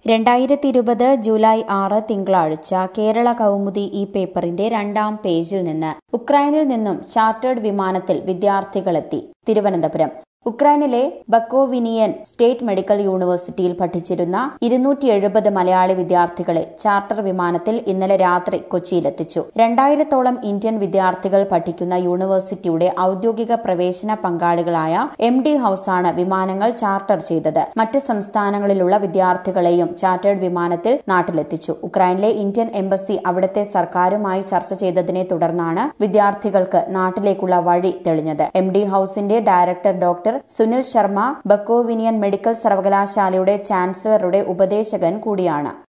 രണ്ടായിരത്തി ഇരുപത് ജൂലൈ ആറ് തിങ്കളാഴ്ച കേരള കൗമുദി ഈ പേപ്പറിന്റെ രണ്ടാം പേജിൽ നിന്ന് ഉക്രൈനിൽ നിന്നും ചാർട്ടേഡ് വിമാനത്തിൽ വിദ്യാർത്ഥികളെത്തി തിരുവനന്തപുരം ഉക്രൈനിലെ ബക്കോവിനിയൻ സ്റ്റേറ്റ് മെഡിക്കൽ യൂണിവേഴ്സിറ്റിയിൽ പഠിച്ചിരുന്ന ഇരുന്നൂറ്റി എഴുപത് മലയാളി വിദ്യാർത്ഥികളെ ചാർട്ടർ വിമാനത്തിൽ ഇന്നലെ രാത്രി കൊച്ചിയിലെത്തിച്ചു രണ്ടായിരത്തോളം ഇന്ത്യൻ വിദ്യാർത്ഥികൾ പഠിക്കുന്ന യൂണിവേഴ്സിറ്റിയുടെ ഔദ്യോഗിക പ്രവേശന പങ്കാളികളായ എം ഡി ഹൌസാണ് വിമാനങ്ങൾ ചാർട്ടർ ചെയ്തത് മറ്റ് സംസ്ഥാനങ്ങളിലുള്ള വിദ്യാർത്ഥികളെയും ചാർട്ടേഡ് വിമാനത്തിൽ നാട്ടിലെത്തിച്ചു ഉക്രൈനിലെ ഇന്ത്യൻ എംബസി അവിടുത്തെ സർക്കാരുമായി ചർച്ച ചെയ്തതിനെ തുടർന്നാണ് വിദ്യാർത്ഥികൾക്ക് നാട്ടിലേക്കുള്ള വഴി തെളിഞ്ഞത് എം ഡി ഹൌസിന്റെ director doctor Sunil Sharma Bukovinian medical സർവകലാശാലയുടെ ചാൻസലറുടെ ഉപദേശകൻ കൂടിയാണ്